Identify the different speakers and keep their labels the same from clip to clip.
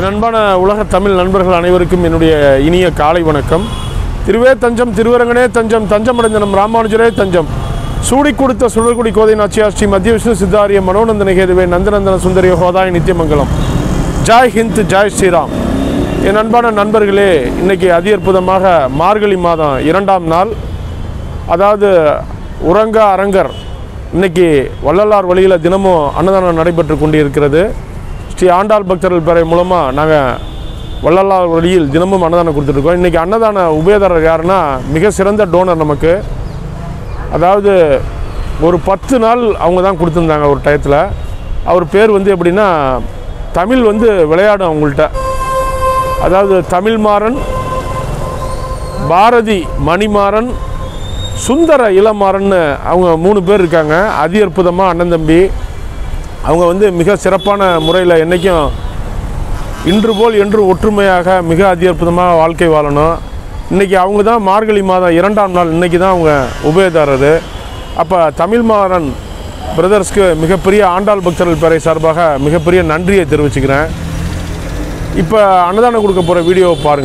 Speaker 1: என் அன்பான உலக தமிழ் நண்பர்கள் அனைவருக்கும் என்னுடைய இனிய காலை வணக்கம் திருவே தஞ்சம் திருவரங்கனே தஞ்சம் தஞ்சமடைந்த நம் ராமானுஜரே தஞ்சம் சூடி கொடுத்த சுழற்குடி கோதை நாச்சியார் ஸ்ரீ மத்திய விஷ்ணு சித்தாரிய மனோநந்தன கேதுவே நந்தநந்தன சுந்தரிய ஹோதாய் நித்தியமங்கலம் ஜாய் ஹிந்த் ஜாய் ஸ்ரீராம் என் அன்பான நண்பர்களே இன்னைக்கு அதி அற்புதமாக மார்கழி மாதம் இரண்டாம் நாள் அதாவது உறங்க அரங்கர் இன்னைக்கு வள்ளலார் வழியில் தினமும் அன்னதானம் நடைபெற்று கொண்டு இருக்கிறது ஸ்ரீ ஆண்டாள் பக்தர்கள் பேரை மூலமாக நாங்கள் வள்ளலார் வழியில் தினமும் அன்னதானம் கொடுத்துட்ருக்கோம் இன்றைக்கி அன்னதான உபயதாரர் யாருன்னா மிக சிறந்த டோனர் நமக்கு அதாவது ஒரு பத்து நாள் அவங்க தான் கொடுத்துருந்தாங்க ஒரு டயத்தில் அவர் பேர் வந்து எப்படின்னா தமிழ் வந்து விளையாடும் அவங்கள்ட்ட அதாவது தமிழ்மாறன் பாரதி மணிமாறன் சுந்தர இளமாறன்னு அவங்க மூணு பேர் இருக்காங்க அதி அற்புதமாக அண்ணன் தம்பி அவங்க வந்து மிக சிறப்பான முறையில் என்றைக்கும் இன்று போல் என்று ஒற்றுமையாக மிக அதி அற்புதமாக வாழ்க்கை வாழணும் இன்றைக்கி அவங்க தான் மார்கழி மாதம் இரண்டாம் நாள் இன்றைக்கி தான் அவங்க உபயதாரர் அப்போ தமிழ்மாறன் பிரதர்ஸ்க்கு மிகப்பெரிய ஆண்டாள் பக்தர்கள் பேரை சார்பாக மிகப்பெரிய நன்றியை தெரிவிச்சுக்கிறேன் இப்போ அன்னதானம் கொடுக்க போகிற வீடியோவை பாருங்கள்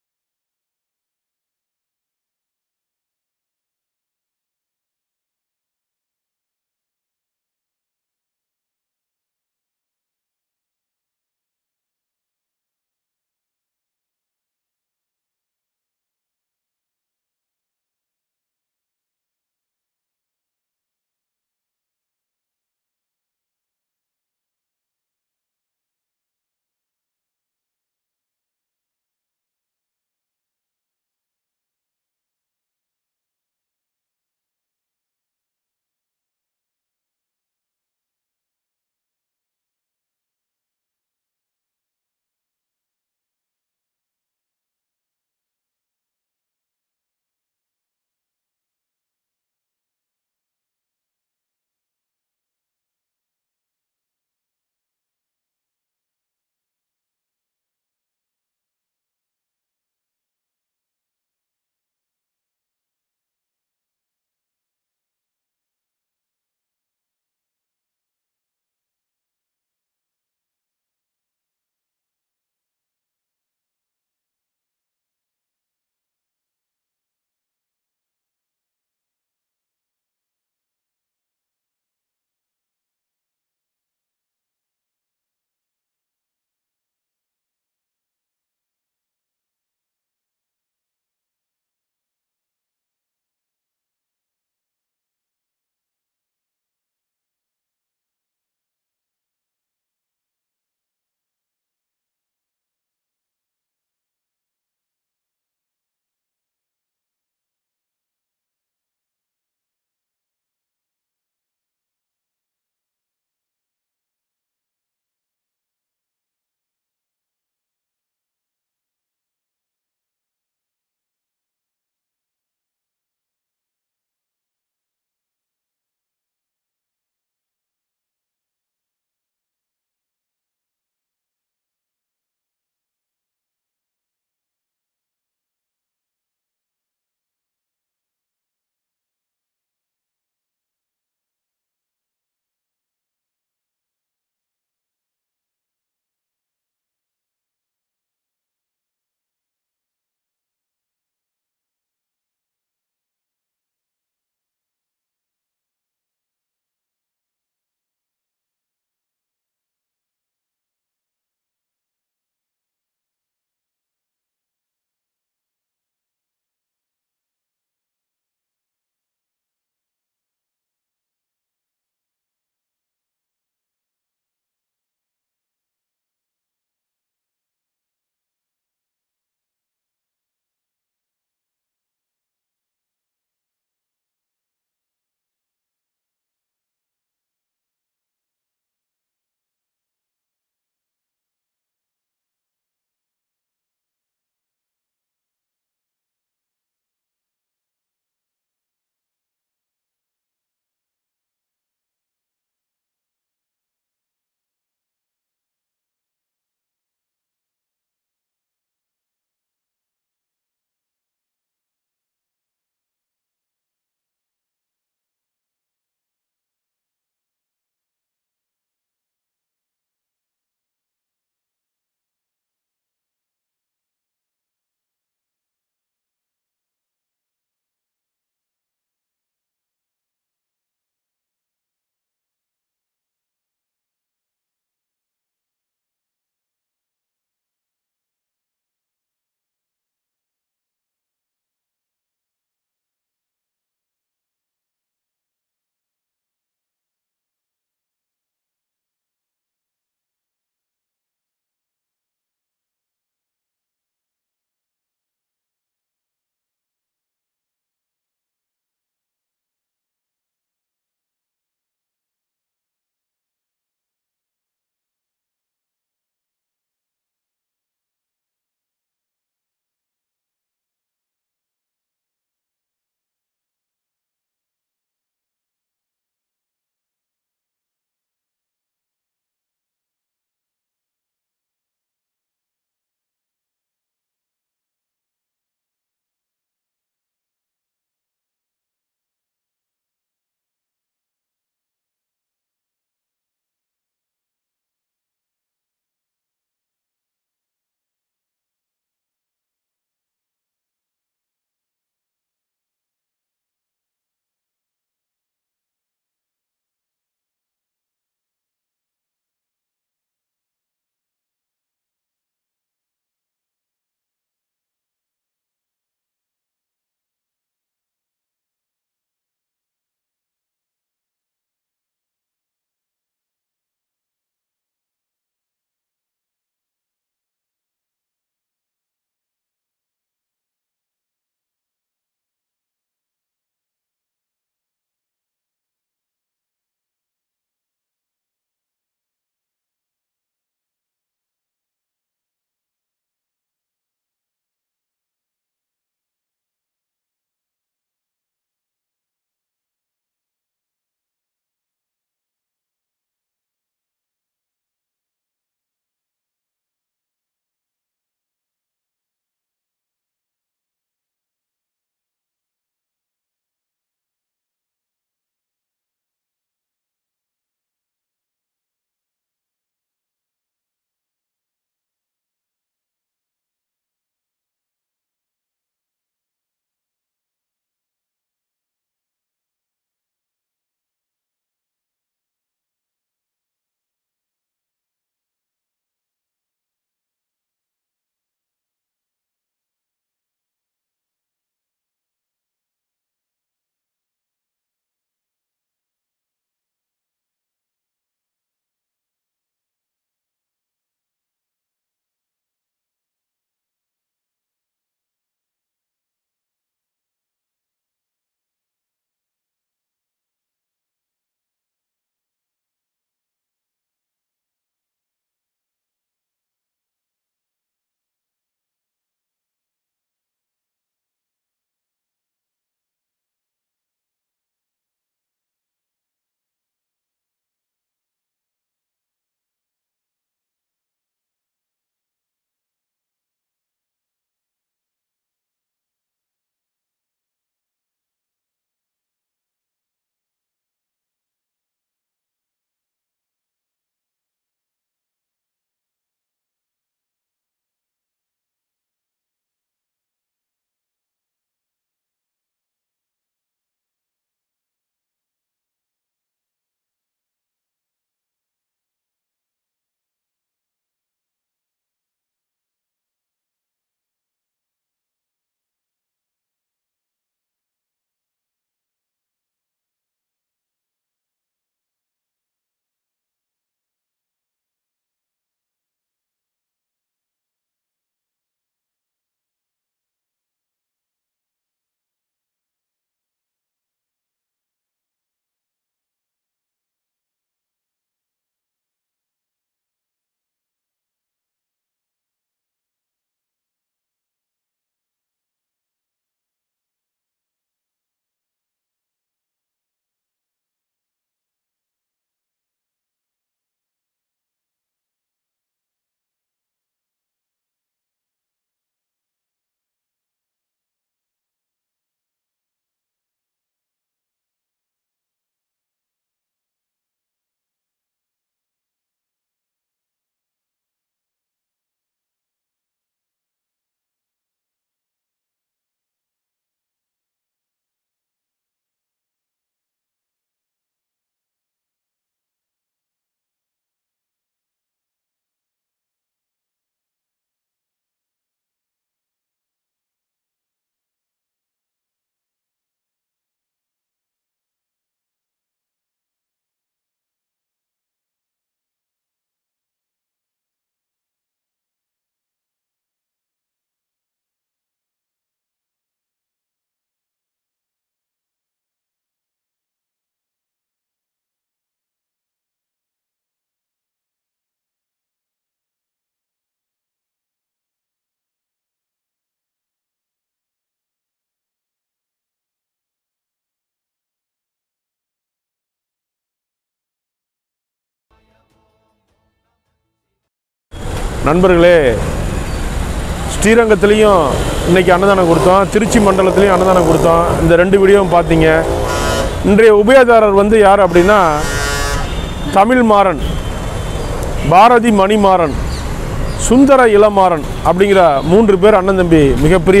Speaker 1: நண்பர்களே ஸ்ரீரங்கத்துலேயும் இன்றைக்கி அன்னதானம் கொடுத்தோம் திருச்சி மண்டலத்துலேயும் அன்னதானம் கொடுத்தோம் இந்த ரெண்டு வீடியோவும் பார்த்தீங்க இன்றைய உபயதாரர் வந்து யார் அப்படின்னா தமிழ் மாறன் பாரதி மணிமாறன் சுந்தர இளமாறன் அப்படிங்கிற மூன்று பேர் அண்ணன் தம்பி மிகப்பெரிய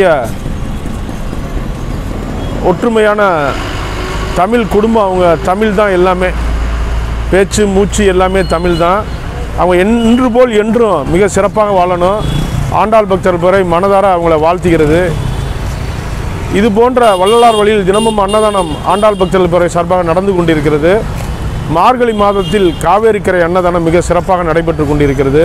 Speaker 1: ஒற்றுமையான தமிழ் குடும்பம் அவங்க தமிழ் தான் எல்லாமே பேச்சு மூச்சு எல்லாமே தமிழ் தான் அவங்க என்று போல் என்றும் மிக சிறப்பாக வாழணும் ஆண்டாள் பக்தர் பிறை மனதார அவங்கள வாழ்த்துகிறது இது போன்ற வள்ளலார் வழியில் தினமும் அன்னதானம் ஆண்டாள் பக்தர்கள் பிறை சார்பாக நடந்து கொண்டிருக்கிறது மார்கழி மாதத்தில் காவேரிக்கரை அன்னதானம் மிக சிறப்பாக நடைபெற்று கொண்டிருக்கிறது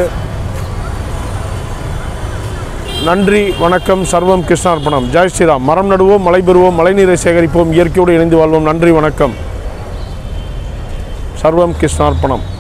Speaker 1: நன்றி வணக்கம் சர்வம் கிருஷ்ணார்ப்பணம் ஜெய் ஸ்ரீராம் மரம் நடுவோம் மழை பெறுவோம் மழைநீரை சேகரிப்போம் இயற்கையோடு இணைந்து வாழ்வோம் நன்றி வணக்கம் சர்வம் கிருஷ்ணார்ப்பணம்